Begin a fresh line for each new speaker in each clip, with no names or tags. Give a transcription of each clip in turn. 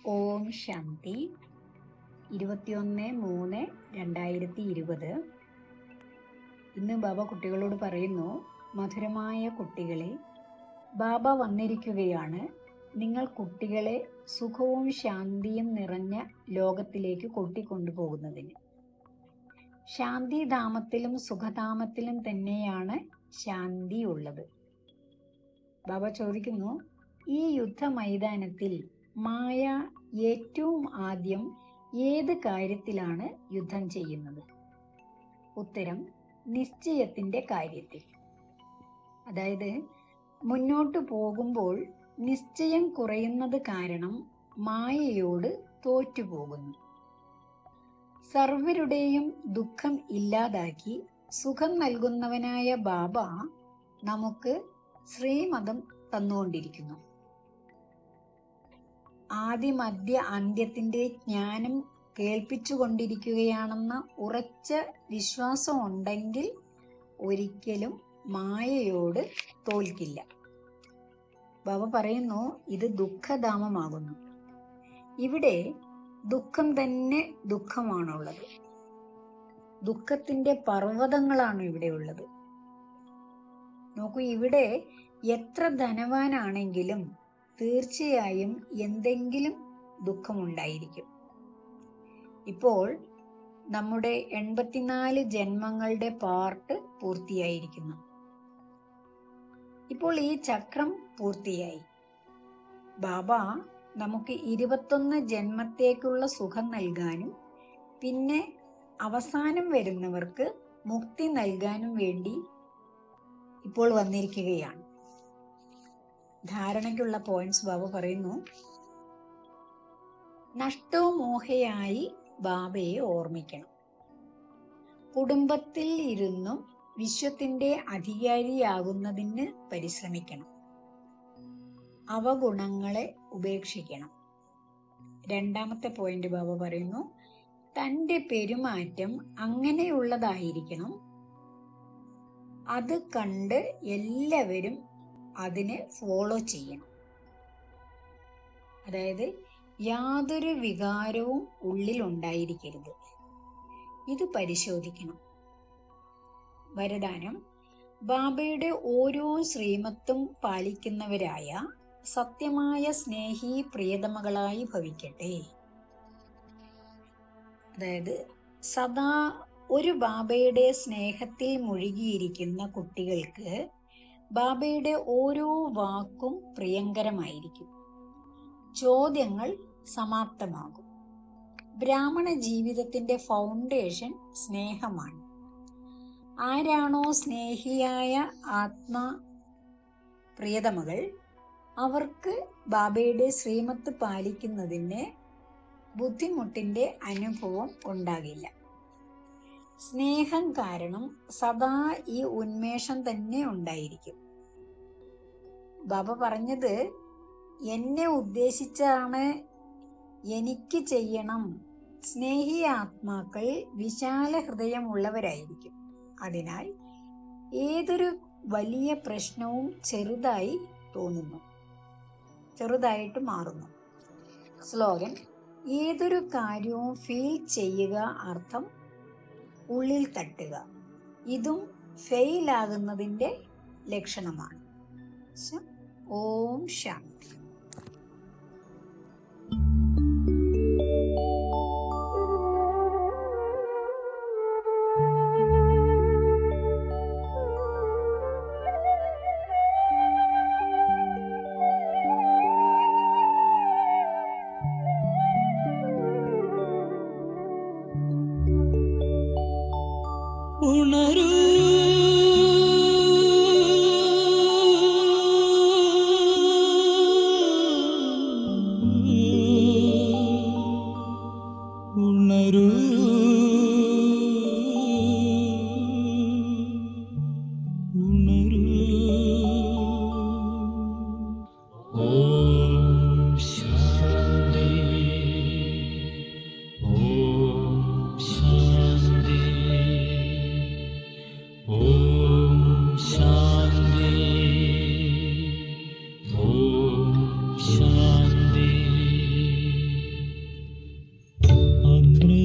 ഓം ശാന്തി ഇരുപത്തിയൊന്ന് മൂന്ന് രണ്ടായിരത്തി ഇരുപത് ഇന്ന് ബാബ കുട്ടികളോട് പറയുന്നു മധുരമായ കുട്ടികളെ ബാബ വന്നിരിക്കുകയാണ് നിങ്ങൾ കുട്ടികളെ സുഖവും ശാന്തിയും നിറഞ്ഞ ലോകത്തിലേക്ക് കൊട്ടിക്കൊണ്ടുപോകുന്നതിന് ശാന്തിധാമത്തിലും സുഖധാമത്തിലും തന്നെയാണ് ശാന്തി ഉള്ളത് ബാബ ചോദിക്കുന്നു ഈ യുദ്ധ മൈതാനത്തിൽ മായ ഏറ്റവും ആദ്യം ഏത് കാര്യത്തിലാണ് യുദ്ധം ചെയ്യുന്നത് ഉത്തരം നിശ്ചയത്തിന്റെ കാര്യത്തിൽ അതായത് മുന്നോട്ട് പോകുമ്പോൾ നിശ്ചയം കുറയുന്നത് കാരണം മായയോട് തോറ്റുപോകുന്നു സർവരുടെയും ദുഃഖം ഇല്ലാതാക്കി സുഖം നൽകുന്നവനായ ബാബ നമുക്ക് ശ്രീമതം തന്നുകൊണ്ടിരിക്കുന്നു ആദിമധ്യ അന്ത്യത്തിന്റെ ജ്ഞാനം കേൾപ്പിച്ചുകൊണ്ടിരിക്കുകയാണെന്ന ഉറച്ച വിശ്വാസം ഉണ്ടെങ്കിൽ ഒരിക്കലും മായയോട് തോൽക്കില്ല ബാബ പറയുന്നു ഇത് ദുഃഖധാമമാകുന്നു ഇവിടെ ദുഃഖം തന്നെ ദുഃഖമാണുള്ളത് ദുഃഖത്തിന്റെ പർവ്വതങ്ങളാണ് ഇവിടെ ഉള്ളത് നോക്കൂ ഇവിടെ എത്ര ധനവാനാണെങ്കിലും തീർച്ചയായും എന്തെങ്കിലും ദുഃഖമുണ്ടായിരിക്കും ഇപ്പോൾ നമ്മുടെ എൺപത്തിനാല് ജന്മങ്ങളുടെ പാർട്ട് പൂർത്തിയായിരിക്കുന്നു ഇപ്പോൾ ഈ ചക്രം പൂർത്തിയായി ബാബ നമുക്ക് ഇരുപത്തൊന്ന് ജന്മത്തേക്കുള്ള സുഖം നൽകാനും പിന്നെ അവസാനം വരുന്നവർക്ക് മുക്തി നൽകാനും വേണ്ടി ഇപ്പോൾ വന്നിരിക്കുകയാണ് ധാരണയ്ക്കുള്ള പോയിന്റ്സ് ബാബ പറയുന്നു നഷ്ടോമോഹയായി ബാബയെ ഓർമ്മിക്കണം കുടുംബത്തിൽ ഇരുന്നും വിശ്വത്തിന്റെ അധികാരിയാകുന്നതിന് പരിശ്രമിക്കണം അവഗുണങ്ങളെ ഉപേക്ഷിക്കണം രണ്ടാമത്തെ പോയിന്റ് ബാബ പറയുന്നു തന്റെ പെരുമാറ്റം അങ്ങനെയുള്ളതായിരിക്കണം അത് കണ്ട് എല്ലാവരും അതിനെ ഫോളോ ചെയ്യണം അതായത് യാതൊരു വികാരവും ഉള്ളിൽ ഉണ്ടായിരിക്കരുത് ഇത് പരിശോധിക്കണം വരദാനം ബാബയുടെ ഓരോ ശ്രീമത്തും പാലിക്കുന്നവരായ സത്യമായ സ്നേഹി പ്രിയതമകളായി ഭവിക്കട്ടെ അതായത് സദാ ഒരു ബാബയുടെ സ്നേഹത്തിൽ മുഴുകിയിരിക്കുന്ന കുട്ടികൾക്ക് ബാബയുടെ ഓരോ വാക്കും പ്രിയങ്കരമായിരിക്കും ചോദ്യങ്ങൾ സമാപ്തമാകും ബ്രാഹ്മണ ജീവിതത്തിന്റെ ഫൗണ്ടേഷൻ സ്നേഹമാണ് ആരാണോ സ്നേഹിയായ ആത്മാ പ്രിയതമകൾ അവർക്ക് ബാബയുടെ ശ്രീമത്ത് പാലിക്കുന്നതിന് ബുദ്ധിമുട്ടിന്റെ അനുഭവം ഉണ്ടാകില്ല സ്നേഹം കാരണം സദാ ഈ ഉന്മേഷം തന്നെ ഉണ്ടായിരിക്കും ബാബ പറഞ്ഞത് എന്നെ ഉദ്ദേശിച്ചാണ് എനിക്ക് ചെയ്യണം സ്നേഹി ആത്മാക്കൾ വിശാല ഹൃദയമുള്ളവരായിരിക്കും അതിനാൽ ഏതൊരു വലിയ പ്രശ്നവും ചെറുതായി തോന്നുന്നു ചെറുതായിട്ട് മാറുന്നു സ്ലോഗൻ ഏതൊരു കാര്യവും ഫീൽ ചെയ്യുക അർത്ഥം ഉള്ളിൽ തട്ടുക ഇതും ഫെയിൽ ആകുന്നതിൻ്റെ ലക്ഷണമാണ് ഓം ശാന്തി
ഉണരൂ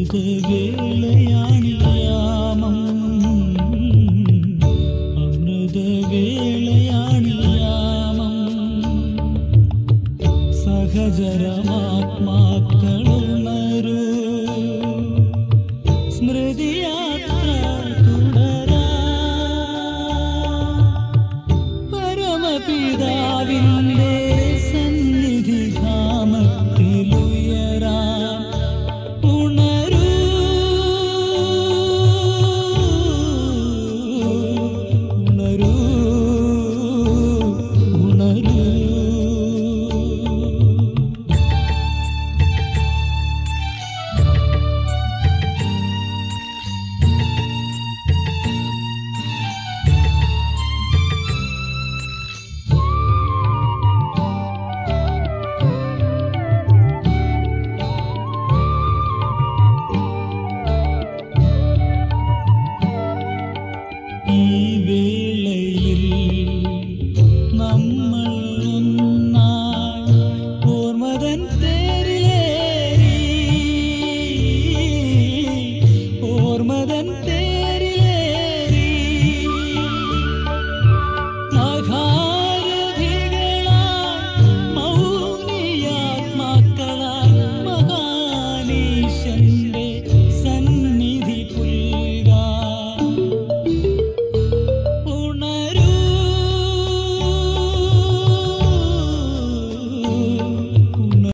അമൃതവേളയാണിയാമം അമൃതവേളയാണിയാമം സഹചരമാത്മാക്കളുണർന്നു